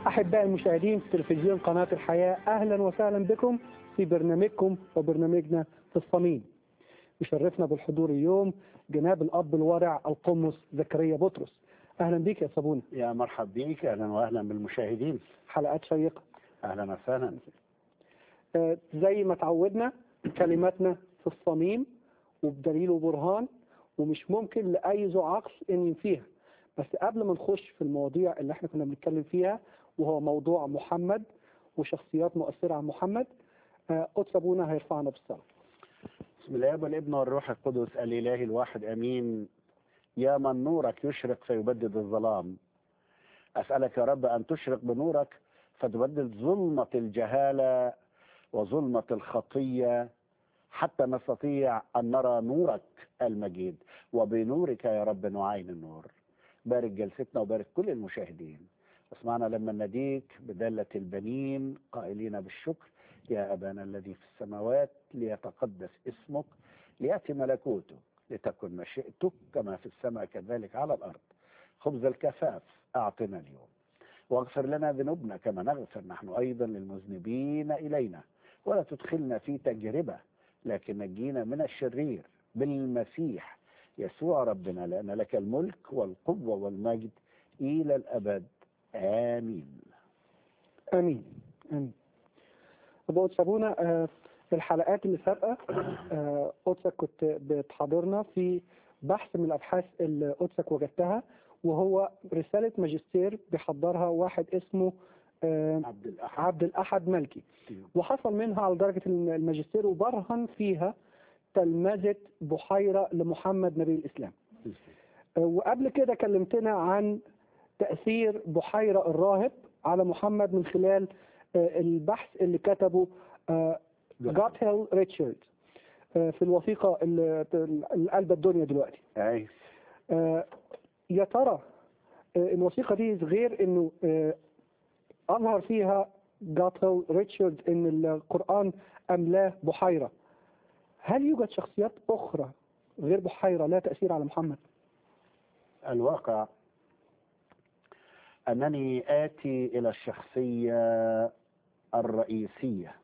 أحباء المشاهدين في تلفزيون قناة الحياة أهلا وسهلا بكم في برنامجكم وبرنامجنا في الصميم يشرفنا بالحضور اليوم جناب الأب الورع القمص زكريا بطرس أهلا بك يا صابونة يا مرحب بيك اهلا واهلا بالمشاهدين حلقات شيقة اهلا وسهلا آه، زي ما تعودنا كلماتنا في الصميم وبدليل وبرهان ومش ممكن لأي ذو عقل إن ينفيها بس قبل ما نخش في المواضيع اللي احنا كنا بنتكلم فيها وهو موضوع محمد وشخصيات مؤثرة عن محمد آه، قدس أبونا هيرفعنا بالصلاة بسم الله والابن والروح القدس الاله الواحد امين يا من نورك يشرق فيبدد الظلام اسالك يا رب ان تشرق بنورك فتبدد ظلمه الجهاله وظلمه الخطيه حتى نستطيع ان نرى نورك المجيد وبنورك يا رب نعاين النور بارك جلستنا وبارك كل المشاهدين اسمعنا لما نديك بدالة البنين قائلين بالشكر يا أبانا الذي في السماوات ليتقدس اسمك ليأتي ملكوتك لتكن مشيئتك كما في السماء كذلك على الأرض خبز الكفاف أعطنا اليوم واغفر لنا ذنوبنا كما نغفر نحن أيضا للمذنبين إلينا ولا تدخلنا في تجربة لكن نجينا من الشرير بالمسيح يسوع ربنا لأن لك الملك والقوة والمجد إلى الأبد آمين آمين آمين طب قدس أبونا آه، في الحلقات اللي سابقة آه، قدسك كنت بتحاضرنا في بحث من الأبحاث اللي قدسك وجدتها وهو رسالة ماجستير بيحضرها واحد اسمه آه، عبد الأحد عبد الأحد ملكي وحصل منها على درجة الماجستير وبرهن فيها تلمذة بحيرة لمحمد نبي الإسلام آه، وقبل كده كلمتنا عن تأثير بحيرة الراهب على محمد من خلال آه، البحث اللي كتبه آه، جاتهيل ريتشارد آه، في الوثيقة اللي اللي قلبت الدنيا دلوقتي أي آه، يا ترى آه، الوثيقة دي غير انه آه، اظهر فيها جاتهيل ريتشارد ان القرآن املاه بحيرة هل يوجد شخصيات اخرى غير بحيرة لا تأثير على محمد؟ الواقع أنني آتي إلى الشخصية الرئيسية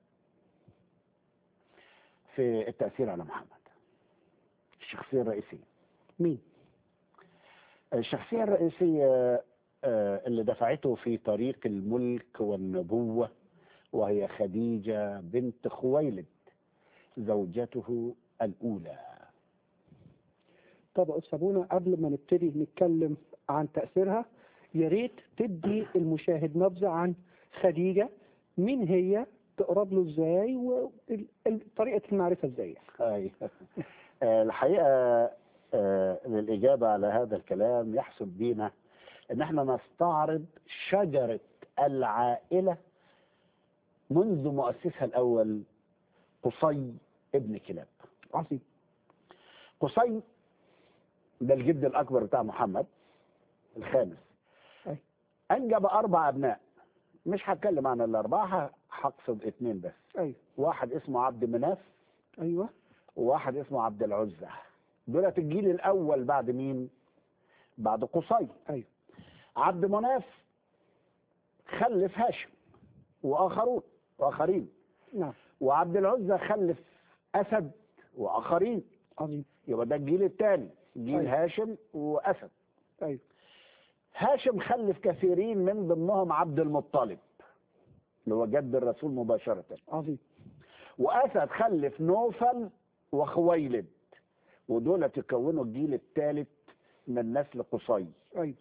في التأثير على محمد الشخصية الرئيسية مين؟ الشخصية الرئيسية آه، اللي دفعته في طريق الملك والنبوة وهي خديجة بنت خويلد زوجته الأولى طب يا أستاذ أبونا قبل ما نبتدي نتكلم عن تأثيرها يا ريت تدي المشاهد نبذة عن خديجة مين هي تقرب له ازاي وطريقة المعرفة ازاي أي. آه، الحقيقة آه، للإجابة على هذا الكلام يحسب بينا إن احنا نستعرض شجرة العائلة منذ مؤسسها الأول قصي ابن كلاب عظيم قصي ده الجد الأكبر بتاع محمد الخامس أي. أنجب أربع أبناء مش هتكلم عن الأربعة هقصد اتنين بس ايوه واحد اسمه عبد مناف ايوه وواحد اسمه عبد العزة دولت الجيل الأول بعد مين؟ بعد قصي ايوه عبد مناف خلف هاشم وآخرون وآخرين نعم وعبد العزة خلف أسد وآخرين عظيم يبقى ده الجيل الثاني جيل أيوة. هاشم وأسد ايوه هاشم خلف كثيرين من ضمنهم عبد المطلب اللي هو جد الرسول مباشرة عظيم وأسد خلف نوفل وخويلد ودول يكونوا الجيل الثالث من نسل قصي ايوه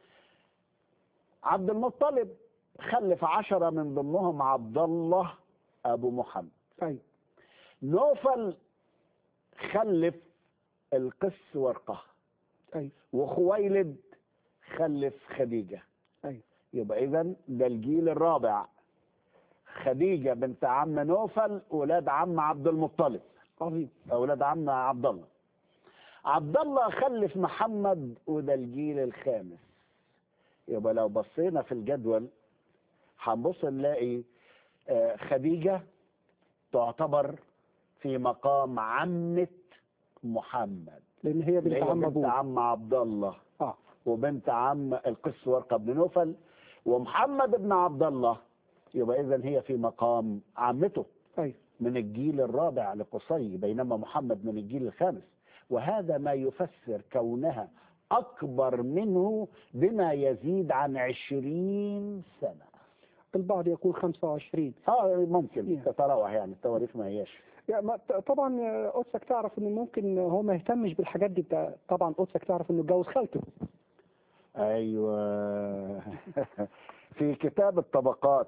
عبد المطلب خلف عشرة من ضمنهم عبد الله أبو محمد ايوه نوفل خلف القس ورقة ايوه وخويلد خلف خديجة ايوه يبقى إذا ده الجيل الرابع خديجة بنت عم نوفل ولاد عم عبد المطلب عظيم أولاد عم عبد الله عبد الله خلف محمد وده الجيل الخامس يبقى لو بصينا في الجدول هنبص نلاقي آه، خديجة تعتبر في مقام عمة محمد لان هي اللي بنت هي عم بنت ابوه عم عبد الله اه وبنت عم القس ورقة بن نوفل ومحمد بن عبد الله يبقى اذا هي في مقام عمته أيوة من الجيل الرابع لقصي بينما محمد من الجيل الخامس وهذا ما يفسر كونها أكبر منه بما يزيد عن عشرين سنة البعض يقول 25 اه ممكن يعني. تتراوح يعني التواريخ ما هياش يعني ما- ط- طبعا آه، قدسك تعرف ان ممكن هو ما يهتمش بالحاجات دي بتاع طبعا قدسك تعرف انه اتجوز خالته ايوه في كتاب الطبقات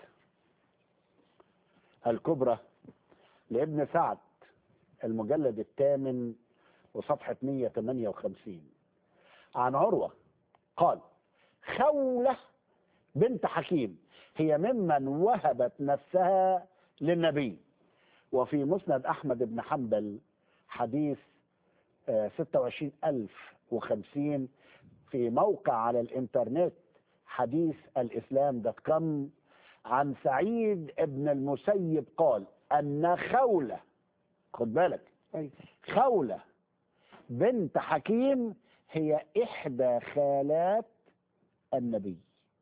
الكبرى لابن سعد المجلد الثامن وصفحة 158 عن عروة قال خولة بنت حكيم هي ممن وهبت نفسها للنبي وفي مسند أحمد بن حنبل حديث آه، 26050 في موقع على الإنترنت حديث الإسلام دوت كوم عن سعيد ابن المسيب قال أن خولة خد بالك ايوه خولة بنت حكيم هي إحدى خالات النبي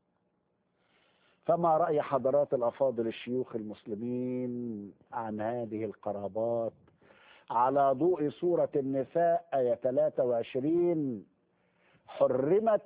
فما رأي حضرات الأفاضل الشيوخ المسلمين عن هذه القرابات على ضوء سورة النساء آية 23 حرمت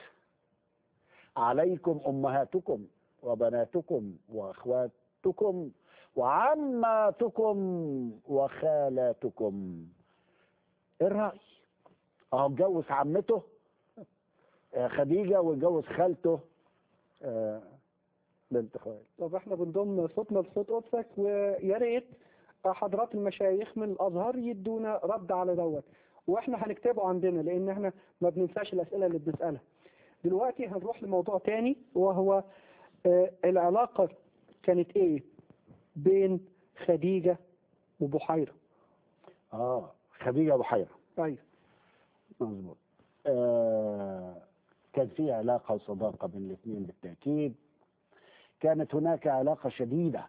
عليكم أمهاتكم وبناتكم وأخواتكم وعماتكم وخالاتكم ايه الرأي اهو اتجوز عمته آه، خديجة واتجوز خالته آه، بنت خويل طب احنا بنضم صوتنا لصوت قدسك ويا ريت حضرات المشايخ من الازهر يدونا رد على دوت واحنا هنكتبه عندنا لان احنا ما بننساش الاسئله اللي بنسالها دلوقتي هنروح لموضوع تاني وهو آه، العلاقه كانت ايه بين خديجه وبحيره اه خديجة بحيرة ايوه مظبوط آه كان في علاقة وصداقة بين الاثنين بالتأكيد كانت هناك علاقة شديدة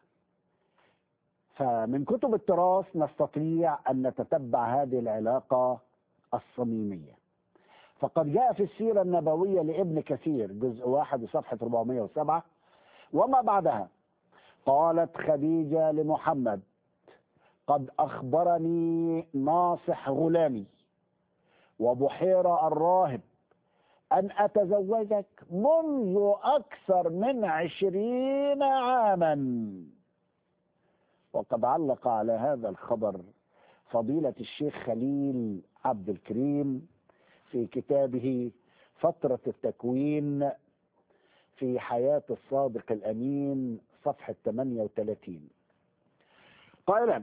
فمن كتب التراث نستطيع أن نتتبع هذه العلاقة الصميمية فقد جاء في السيرة النبوية لابن كثير جزء واحد وصفحة 407 وما بعدها قالت خديجة لمحمد قد أخبرني ناصح غلامي وبحيرة الراهب أن أتزوجك منذ أكثر من عشرين عاما وقد علق على هذا الخبر فضيلة الشيخ خليل عبد الكريم في كتابه فترة التكوين في حياة الصادق الأمين صفحة 38 قائلا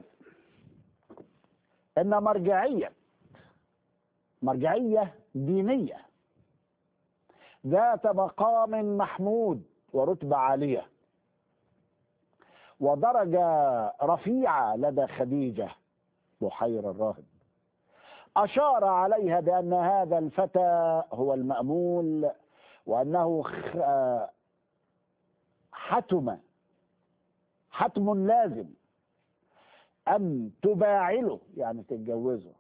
إن مرجعية مرجعية دينية ذات مقام محمود ورتبة عالية ودرجة رفيعة لدى خديجة بحير الراهب أشار عليها بأن هذا الفتى هو المأمول وأنه خ- حتم حتم لازم أن تباعله يعني تتجوزه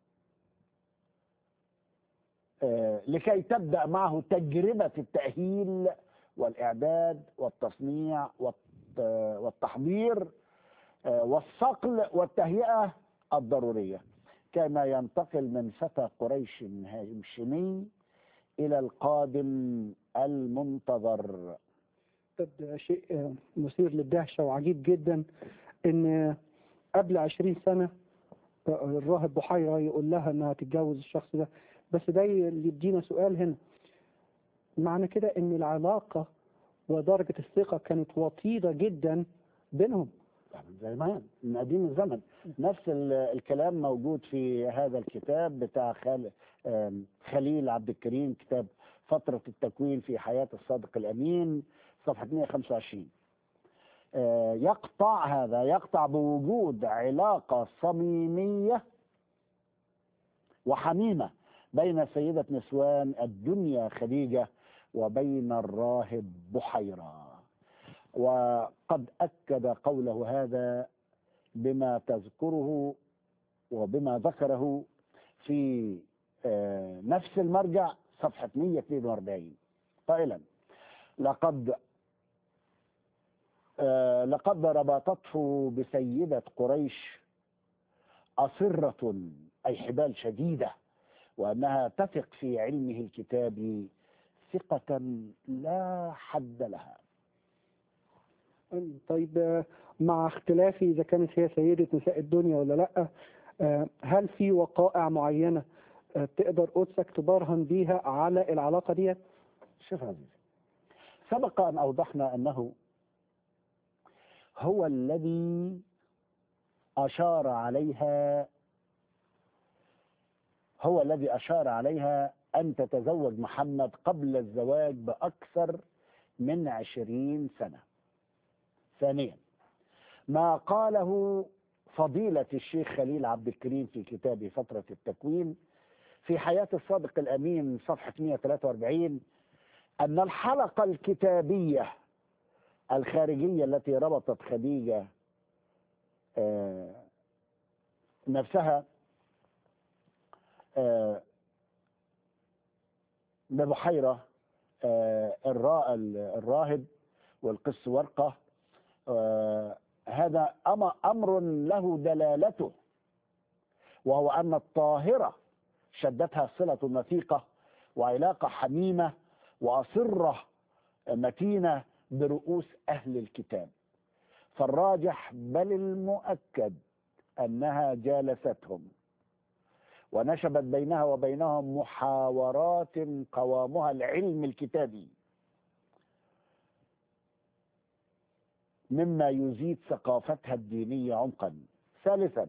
آه، لكي تبدأ معه تجربة التأهيل والإعداد والتصنيع والت- والتحضير آه، والصقل والتهيئة الضرورية كما ينتقل من فتى قريش هاشمي إلى القادم المنتظر ده شيء آه، مثير للدهشة وعجيب جدا ان قبل عشرين سنة آه، الراهب بحيرة يقول لها انها تتجوز الشخص ده بس ده اللي يدينا سؤال هنا معنى كده ان العلاقة ودرجة الثقة كانت وطيدة جدا بينهم يعني زمان من قديم الزمن نفس ال- الكلام موجود في هذا الكتاب بتاع خال آم، خليل عبد الكريم كتاب فترة التكوين في حياة الصادق الأمين صفحة 125 آه، يقطع هذا يقطع بوجود علاقة صميمية وحميمة بين سيدة نسوان الدنيا خديجة وبين الراهب بحيرة وقد أكد قوله هذا بما تذكره وبما ذكره في آه، نفس المرجع صفحة 142 قائلا لقد آه، لقد ربطته بسيدة قريش أصرة أي حبال شديدة وأنها تثق في علمه الكتابي ثقة لا حد لها طيب آه، مع اختلافي إذا كانت هي سيدة نساء الدنيا ولا لأ آه، هل في وقائع معينة آه، تقدر قدسك تبرهن بيها على العلاقة ديت؟ شوف عزيزي سبق أن أوضحنا أنه هو الذي أشار عليها هو الذي أشار عليها أن تتزوج محمد قبل الزواج بأكثر من عشرين سنة ثانيا ما قاله فضيلة الشيخ خليل عبد الكريم في كتابه فترة التكوين في حياة الصادق الأمين صفحة 143 أن الحلقة الكتابية الخارجية التي ربطت خديجة آه، نفسها آه، ببحيرة آه، الرا- الراهب والقس ورقة آه، هذا أم- أمر له دلالته وهو أن الطاهرة شدتها صلة وثيقة وعلاقة حميمة وأصرة متينة برؤوس أهل الكتاب فالراجح بل المؤكد أنها جالستهم ونشبت بينها وبينهم محاورات قوامها العلم الكتابي مما يزيد ثقافتها الدينية عمقا ثالثا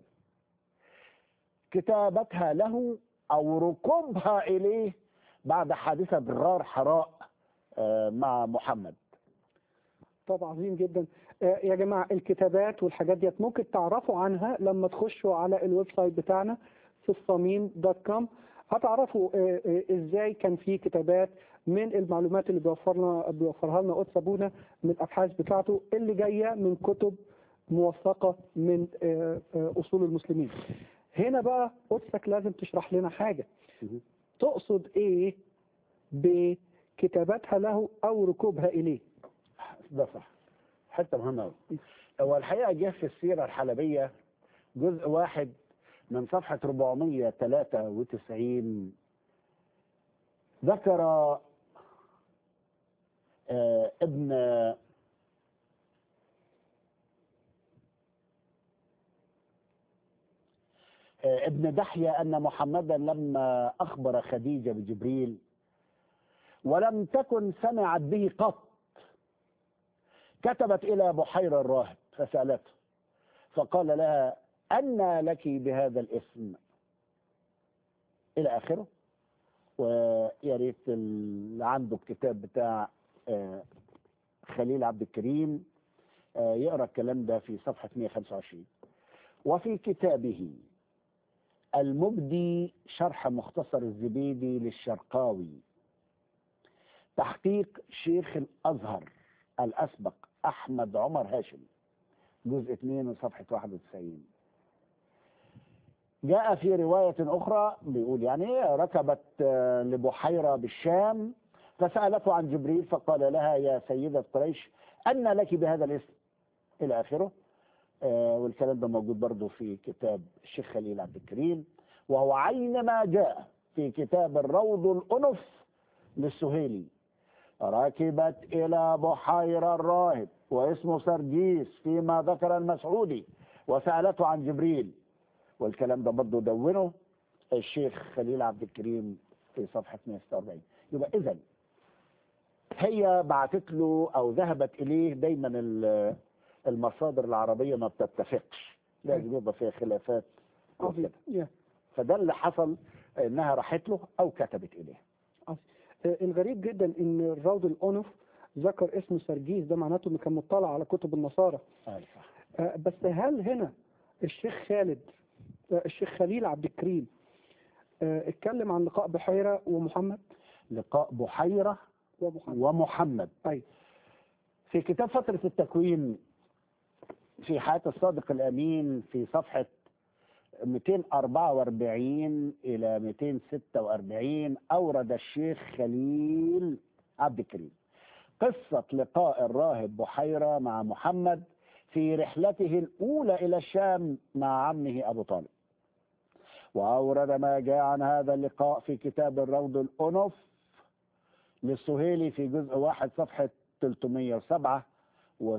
كتابتها له أو ركوبها إليه بعد حادثة غار حراء آه، مع محمد طب عظيم جدا آه، يا جماعة الكتابات والحاجات ديت ممكن تعرفوا عنها لما تخشوا على الويب سايت بتاعنا في الصميم دوت كوم هتعرفوا آه، آه، ازاي كان في كتابات من المعلومات اللي بيوفرنا بيوفرها لنا قدس ابونا من الابحاث بتاعته اللي جايه من كتب موثقه من آه، آه، اصول المسلمين. هنا بقى قدسك لازم تشرح لنا حاجه. تقصد ايه بكتاباتها له او ركوبها اليه؟ ده صح حته مهمه أوي. هو الحقيقه جه في السيره الحلبيه جزء واحد من صفحه 493 ذكر آه، ابن آه، ابن دحية أن محمدا لما أخبر خديجة بجبريل ولم تكن سمعت به قط كتبت إلى بحيرة الراهب فسألته فقال لها أنى لك بهذا الاسم إلى آخره ويا ريت اللي عنده الكتاب بتاع آه، خليل عبد الكريم آه، يقرأ الكلام ده في صفحة 125 وفي كتابه المبدي شرح مختصر الزبيدي للشرقاوي تحقيق شيخ الأزهر الأسبق أحمد عمر هاشم جزء 2 وصفحة 91 جاء في رواية أخرى بيقول يعني ركبت آه، لبحيرة بالشام فسألته عن جبريل فقال لها يا سيدة قريش أن لك بهذا الاسم إلى آخره آه، والكلام ده موجود برضه في كتاب الشيخ خليل عبد الكريم وهو عين ما جاء في كتاب الروض الأنف للسهيلي ركبت إلى بحيرة الراهب واسمه سرجيس فيما ذكر المسعودي وسألته عن جبريل والكلام ده برضه دونه الشيخ خليل عبد الكريم في صفحة 146 يبقى إذا هي بعتت له أو ذهبت إليه دايما ال- المصادر العربية ما بتتفقش لازم يبقى فيها خلافات عظيم وكده. يا. فده اللي حصل انها راحت له او كتبت اليه آه، الغريب جدا ان الروض الانف ذكر اسم سرجيس ده معناته انه كان مطلع على كتب النصارى آه صح آه، بس هل هنا الشيخ خالد آه، الشيخ خليل عبد الكريم آه، اتكلم عن لقاء بحيرة ومحمد لقاء بحيرة ومحمد ومحمد أي في كتاب فترة التكوين في حياة الصادق الأمين في صفحة 244 إلى 246 أورد الشيخ خليل عبد الكريم قصة لقاء الراهب بحيرة مع محمد في رحلته الأولى إلى الشام مع عمه أبو طالب وأورد ما جاء عن هذا اللقاء في كتاب الروض الأنف للسهيلي في جزء واحد صفحة 307 و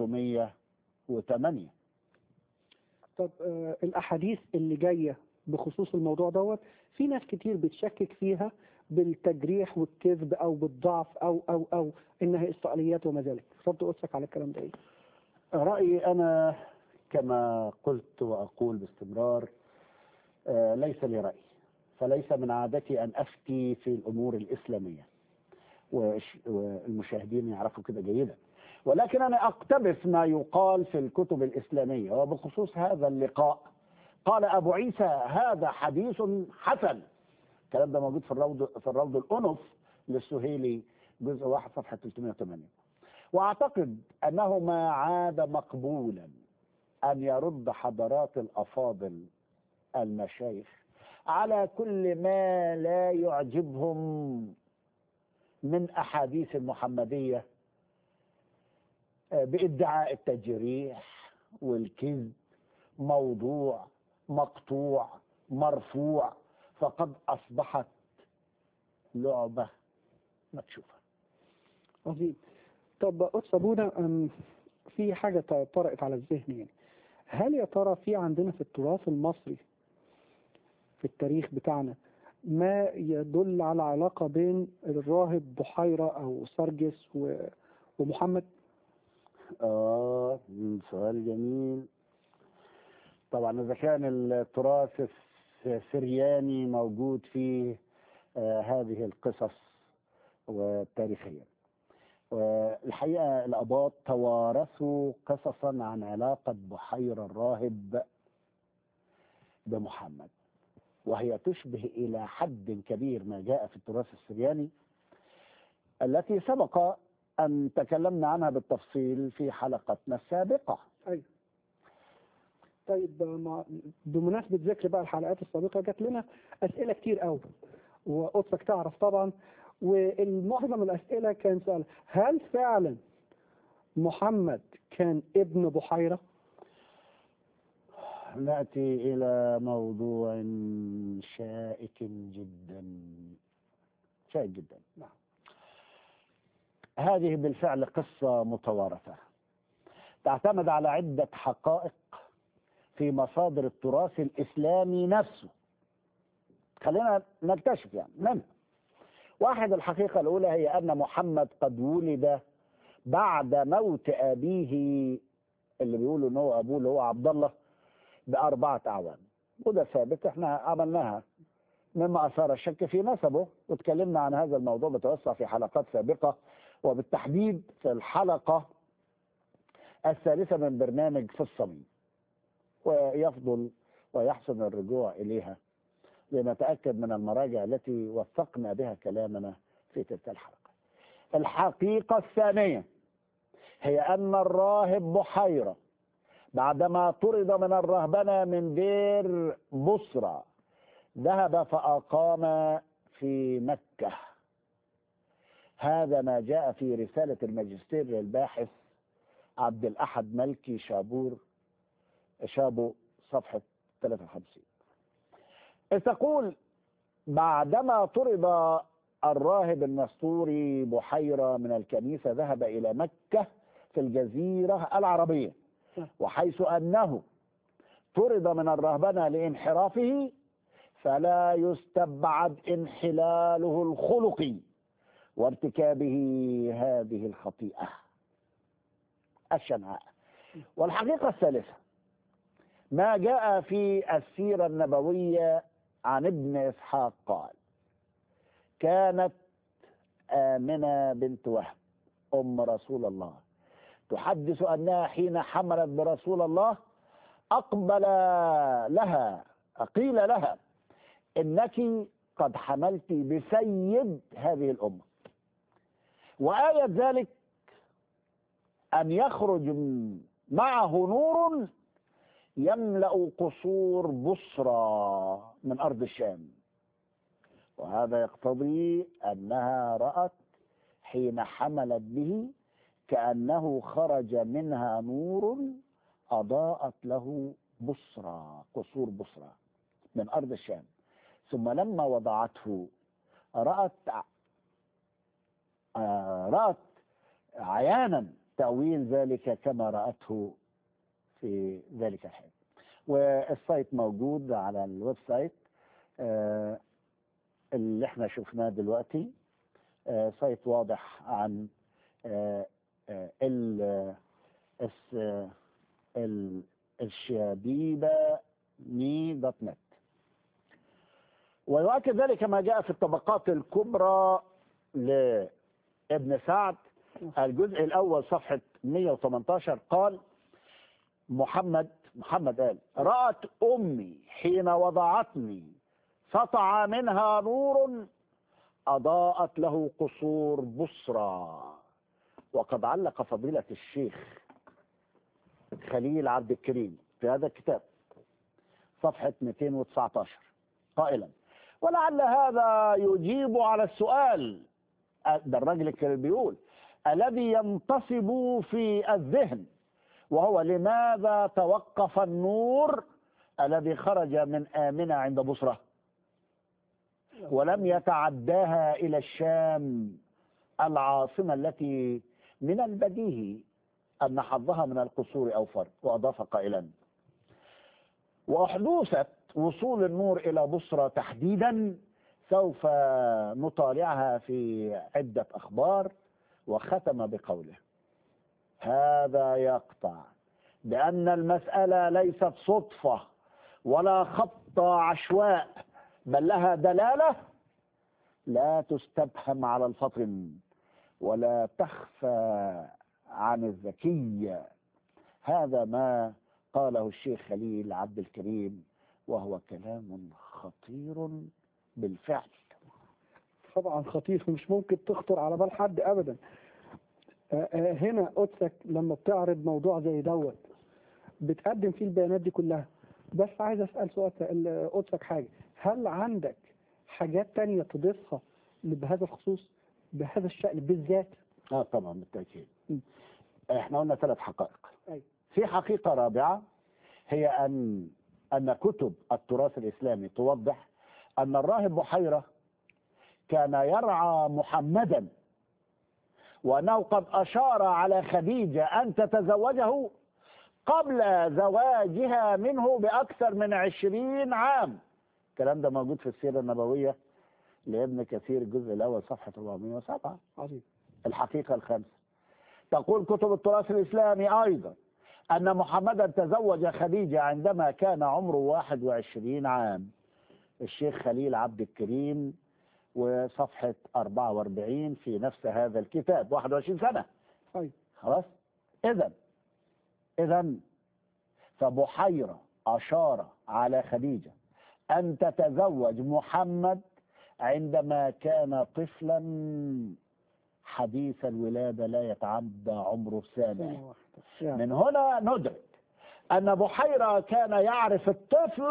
308 طب آه الأحاديث اللي جاية بخصوص الموضوع دوت في ناس كتير بتشكك فيها بالتجريح والكذب أو بالضعف أو أو أو إنها إسرائيليات وما ذلك رد قدسك على الكلام ده إيه؟ رأيي أنا كما قلت وأقول باستمرار آه ليس لي رأي فليس من عادتي أن أفتي في الأمور الإسلامية والمشاهدين يعرفوا كده جيدا ولكن أنا أقتبس ما يقال في الكتب الإسلامية وبخصوص هذا اللقاء قال أبو عيسى هذا حديث حسن الكلام ده موجود في الروض في الروض الأنف للسهيلي جزء واحد صفحة 308 وأعتقد أنه ما عاد مقبولا أن يرد حضرات الأفاضل المشايخ على كل ما لا يعجبهم من أحاديث المحمدية بادعاء التجريح والكذب موضوع مقطوع مرفوع فقد أصبحت لعبة مكشوفة عظيم طب قدس أبونا في حاجة طرقت على الذهن يعني هل يا ترى في عندنا في التراث المصري في التاريخ بتاعنا ما يدل على علاقة بين الراهب بحيرة أو سرجس ومحمد آه سؤال جميل طبعا إذا كان التراث السرياني موجود فيه آه هذه القصص والتاريخية والحقيقة الأباط توارثوا قصصا عن علاقة بحيرة الراهب بمحمد وهي تشبه إلى حد كبير ما جاء في التراث السرياني التي سبق أن تكلمنا عنها بالتفصيل في حلقتنا السابقة أيوة. طيب بمناسبة ذكر بقى الحلقات السابقة جات لنا أسئلة كتير قوي وقدسك تعرف طبعا والمعظم الأسئلة كان سؤال هل فعلا محمد كان ابن بحيرة؟ نأتي إلى موضوع شائك جدا شائك جدا نعم هذه بالفعل قصة متوارثة تعتمد على عدة حقائق في مصادر التراث الإسلامي نفسه خلينا نكتشف يعني منها واحد الحقيقة الأولى هي أن محمد قد ولد بعد موت أبيه اللي بيقولوا إن هو أبوه اللي هو عبد الله بأربعة أعوام وده ثابت احنا عملناها مما أثار الشك في نسبه وتكلمنا عن هذا الموضوع بتوسع في حلقات سابقة وبالتحديد في الحلقة الثالثة من برنامج في الصميم ويفضل ويحسن الرجوع إليها لنتأكد من المراجع التي وثقنا بها كلامنا في تلك الحلقة الحقيقة الثانية هي أن الراهب بحيرة بعدما طرد من الرهبنة من دير بصرى ذهب فأقام في مكة هذا ما جاء في رسالة الماجستير للباحث عبد الأحد ملكي شابور شابو صفحة 53 إذ تقول بعدما طرد الراهب النسطوري بحيرة من الكنيسة ذهب إلى مكة في الجزيرة العربية وحيث أنه طرد من الرهبنة لانحرافه فلا يستبعد انحلاله الخلقي وارتكابه هذه الخطيئة الشنعاء والحقيقة الثالثة ما جاء في السيرة النبوية عن ابن إسحاق قال كانت آمنة بنت وهب أم رسول الله تحدث أنها حين حملت برسول الله أقبل لها قيل لها إنك قد حملت بسيد هذه الأمة وآية ذلك أن يخرج معه نور يملأ قصور بصرى من أرض الشام وهذا يقتضي أنها رأت حين حملت به كأنه خرج منها نور أضاءت له بصرى قصور بصرى من أرض الشام ثم لما وضعته رأت آه، رأت عيانا تأويل ذلك كما رأته في ذلك الحين والسايت موجود على الويب سايت آه، اللي احنا شفناه دلوقتي آه، سايت واضح عن آه، آه، ال الس- آه، ال- الشبيبة مي دوت نت ويؤكد ذلك ما جاء في الطبقات الكبرى لابن سعد الجزء الأول صفحة 118 قال محمد محمد قال رأت أمي حين وضعتني سطع منها نور أضاءت له قصور بصرى وقد علق فضيلة الشيخ خليل عبد الكريم في هذا الكتاب صفحة 219 قائلا ولعل هذا يجيب على السؤال ده الراجل اللي بيقول الذي ينتصب في الذهن وهو لماذا توقف النور الذي خرج من آمنة عند بصرة ولم يتعداها إلى الشام العاصمة التي من البديهي أن حظها من القصور أوفر وأضاف قائلا وحدوثة وصول النور إلى بصرة تحديدا سوف نطالعها في عدة أخبار وختم بقوله هذا يقطع بأن المسألة ليست صدفة ولا خط عشواء بل لها دلالة لا تستبهم على الفطن ولا تخفى عن الذكي هذا ما قاله الشيخ خليل عبد الكريم وهو كلام خطير بالفعل طبعا خطير ومش ممكن تخطر على بال حد ابدا آه، آه، هنا قدسك لما بتعرض موضوع زي دوت بتقدم فيه البيانات دي كلها بس عايز اسال سؤال ال- قدسك حاجه هل عندك حاجات تانية تضيفها بهذا الخصوص بهذا الشأن بالذات اه طبعا بالتأكيد م. احنا قلنا ثلاث حقائق أيوة. في حقيقة رابعة هي أن أن كتب التراث الإسلامي توضح أن الراهب بحيرة كان يرعى محمدا وأنه قد أشار على خديجة أن تتزوجه قبل زواجها منه بأكثر من عشرين عام الكلام ده موجود في السيرة النبوية لابن كثير الجزء الأول صفحة 407 عظيم الحقيقة الخامسة تقول كتب التراث الإسلامي أيضا أن محمدا تزوج خديجة عندما كان عمره 21 عام الشيخ خليل عبد الكريم وصفحة 44 في نفس هذا الكتاب 21 سنة طيب خلاص إذا إذا فبحيرة أشار على خديجة أن تتزوج محمد عندما كان طفلا حديث الولادة لا يتعدى عمره سنة ثانية واحدة يعني من هنا ندرك أن بحيرة كان يعرف الطفل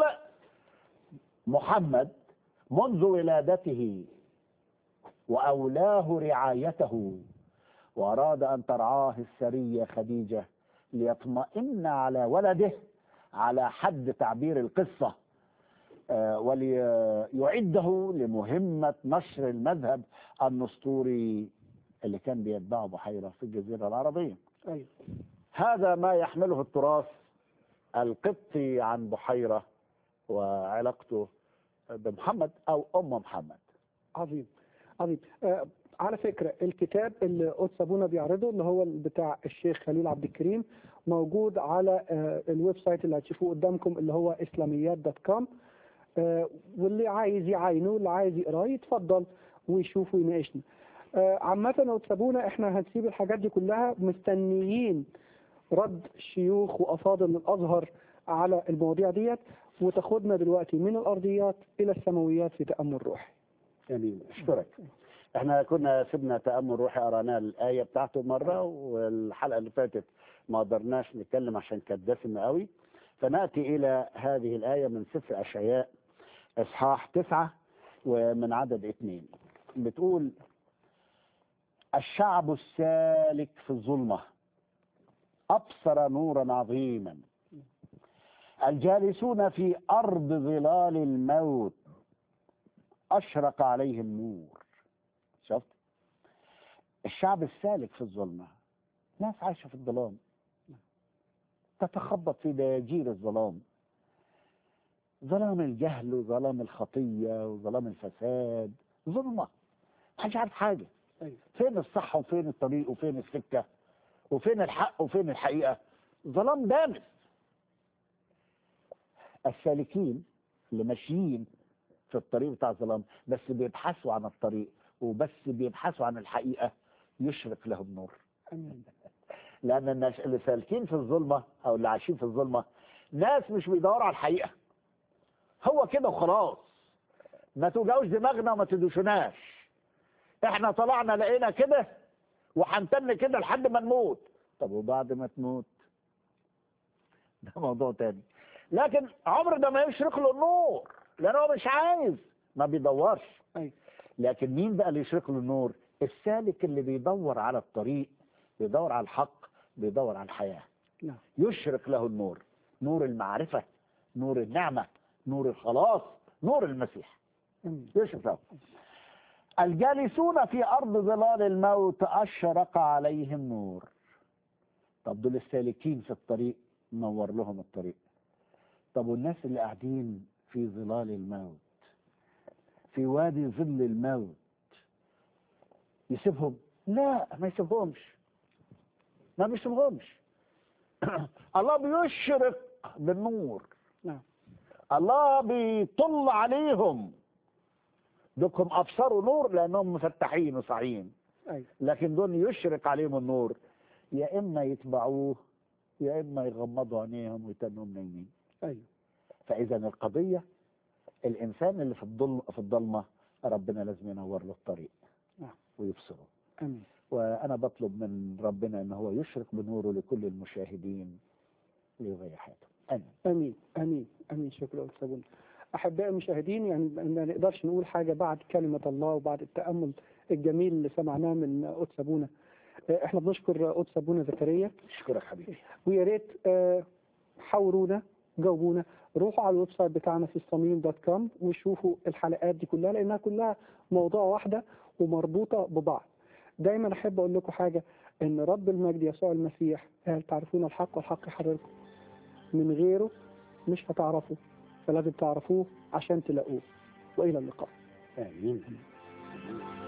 محمد منذ ولادته وأولاه رعايته وأراد أن ترعاه السرية خديجة ليطمئن على ولده على حد تعبير القصة آه، وليعده لمهمة نشر المذهب النسطوري اللي كان بيتبعه بحيرة في الجزيرة العربية ايوه هذا ما يحمله التراث القبطي عن بحيرة وعلاقته بمحمد أو أم محمد عظيم عظيم آه على فكرة الكتاب اللي قدس أبونا بيعرضه اللي هو بتاع الشيخ خليل عبد الكريم موجود على آه الويب سايت اللي هتشوفوه قدامكم اللي هو اسلاميات دوت كوم آه واللي عايز يعاينه واللي عايز يقراه يتفضل ويشوف ويناقشنا آه عامة يا قدس أبونا احنا هنسيب الحاجات دي كلها مستنيين رد شيوخ وأفاضل الأزهر على المواضيع ديت وتاخدنا دلوقتي من الأرضيات إلى السماويات في تأمل روحي يعني اشكرك احنا كنا سيبنا تأمل روحي قرأنا الآية بتاعته مرة والحلقة اللي فاتت ما قدرناش نتكلم عشان كانت دسمة قوي فنأتي إلى هذه الآية من سفر أشعياء إصحاح تسعة ومن عدد اثنين بتقول الشعب السالك في الظلمة أبصر نورا عظيما الجالسون في أرض ظلال الموت أشرق عليهم نور شفت الشعب السالك في الظلمة ناس عايشة في الظلام تتخبط في دياجير الظلام ظلام الجهل وظلام الخطية وظلام الفساد ظلمة محدش عارف حاجة أيوة. فين الصح وفين الطريق وفين السكة وفين الحق وفين الحقيقة ظلام دامس السالكين اللي ماشيين في الطريق بتاع الظلام بس بيبحثوا عن الطريق وبس بيبحثوا عن الحقيقة يشرق لهم نور امين لأن الناس اللي سالكين في الظلمة أو اللي عايشين في الظلمة ناس مش بيدوروا على الحقيقة هو كده وخلاص ما توجعوش دماغنا وما تدوشناش احنا طلعنا لقينا كده وهنتن كده لحد ما نموت طب وبعد ما تموت ده موضوع تاني لكن عمر ده ما يشرق له النور لان هو مش عايز ما بيدورش أيوة. لكن مين بقى اللي يشرق له النور السالك اللي بيدور على الطريق بيدور على الحق بيدور على الحياة نعم يشرق له النور نور المعرفة نور النعمة نور الخلاص نور المسيح امين يشرق له الجالسون في أرض ظلال الموت أشرق عليهم نور طب دول السالكين في الطريق نور لهم الطريق طب والناس اللي قاعدين في ظلال الموت في وادي ظل الموت يسيبهم لا ما يسيبهمش ما بيسيبهمش الله بيشرق بالنور نعم الله بيطل عليهم دوكم ابصروا نور لانهم مفتحين وصاحيين أيوة. لكن دول يشرق عليهم النور يا اما يتبعوه يا اما يغمضوا عينيهم ويتنهم نايمين أيوة. فاذا القضيه الانسان اللي في الظلم في الضلمه ربنا لازم ينور له الطريق نعم. ويبصره امين وانا بطلب من ربنا ان هو يشرق بنوره لكل المشاهدين ليغير حياتهم امين امين امين امين شكرا أستاذ سابون احبائي المشاهدين يعني ما نقدرش نقول حاجه بعد كلمه الله وبعد التامل الجميل اللي سمعناه من قدس ابونا آه، احنا بنشكر قدس ابونا زكريا اشكرك حبيبي ويا ريت آه، حاورونا جاوبونا روحوا على الويب سايت بتاعنا في الصميم دوت كوم وشوفوا الحلقات دي كلها لانها كلها موضوع واحده ومربوطه ببعض دايما احب اقول لكم حاجه ان رب المجد يسوع المسيح قال تعرفون الحق والحق يحرركم من غيره مش هتعرفوا فلازم تعرفوه عشان تلاقوه والى اللقاء امين